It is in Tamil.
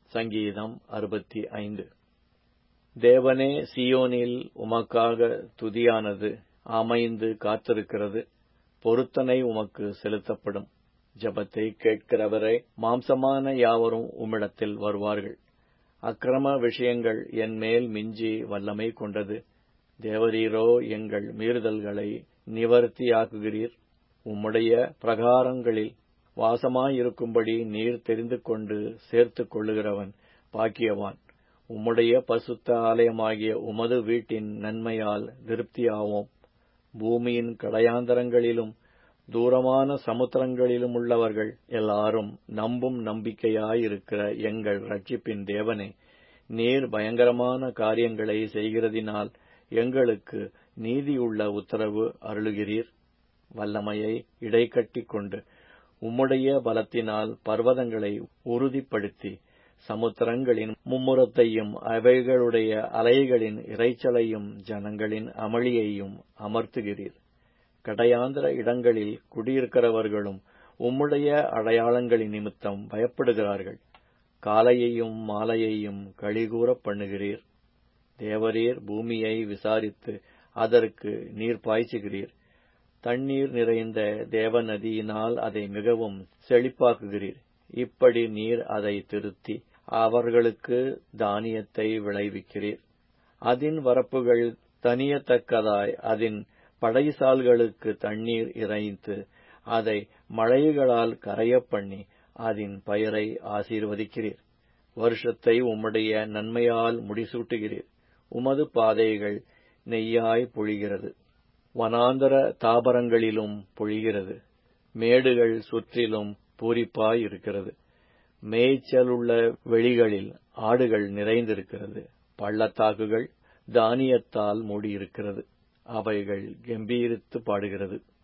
சங்கீதம் அறுபத்தி ஐந்து தேவனே சீயோனில் உமக்காக துதியானது அமைந்து காத்திருக்கிறது பொருத்தனை உமக்கு செலுத்தப்படும் ஜபத்தை கேட்கிறவரே மாம்சமான யாவரும் உம்மிடத்தில் வருவார்கள் அக்கிரம விஷயங்கள் என் மேல் மிஞ்சி வல்லமை கொண்டது தேவரீரோ எங்கள் மீறுதல்களை நிவர்த்தியாக்குகிறீர் உம்முடைய பிரகாரங்களில் வாசமாயிருக்கும்படி நீர் தெரிந்து கொண்டு சேர்த்துக் கொள்ளுகிறவன் பாக்கியவான் உம்முடைய பசுத்த ஆலயமாகிய உமது வீட்டின் நன்மையால் திருப்தியாவோம் பூமியின் கடையாந்தரங்களிலும் தூரமான சமுத்திரங்களிலும் உள்ளவர்கள் எல்லாரும் நம்பும் நம்பிக்கையாயிருக்கிற எங்கள் ரட்சிப்பின் தேவனே நீர் பயங்கரமான காரியங்களை செய்கிறதினால் எங்களுக்கு நீதியுள்ள உத்தரவு அருளுகிறீர் வல்லமையை இடைக்கட்டிக் கொண்டு உம்முடைய பலத்தினால் பர்வதங்களை உறுதிப்படுத்தி சமுத்திரங்களின் மும்முரத்தையும் அவைகளுடைய அலைகளின் இறைச்சலையும் ஜனங்களின் அமளியையும் அமர்த்துகிறீர் கடையாந்திர இடங்களில் குடியிருக்கிறவர்களும் உம்முடைய அடையாளங்களின் நிமித்தம் பயப்படுகிறார்கள் காலையையும் மாலையையும் கழிகூறப் பண்ணுகிறீர் தேவரீர் பூமியை விசாரித்து அதற்கு நீர் பாய்ச்சுகிறீர் தண்ணீர் நிறைந்த தேவ நதியினால் அதை மிகவும் செழிப்பாக்குகிறீர் இப்படி நீர் அதை திருத்தி அவர்களுக்கு தானியத்தை விளைவிக்கிறீர் அதின் வரப்புகள் தனியத்தக்கதாய் அதின் படைசால்களுக்கு தண்ணீர் இறைத்து அதை மழைகளால் கரையப் பண்ணி அதின் பயிரை ஆசீர்வதிக்கிறீர் வருஷத்தை உம்முடைய நன்மையால் முடிசூட்டுகிறீர் உமது பாதைகள் நெய்யாய் பொழிகிறது வனாந்தர தாபரங்களிலும் பொழிகிறது மேடுகள் சுற்றிலும் பூரிப்பாய் இருக்கிறது மேய்ச்சலுள்ள வெளிகளில் ஆடுகள் நிறைந்திருக்கிறது பள்ளத்தாக்குகள் தானியத்தால் மூடியிருக்கிறது அவைகள் கம்பீரித்து பாடுகிறது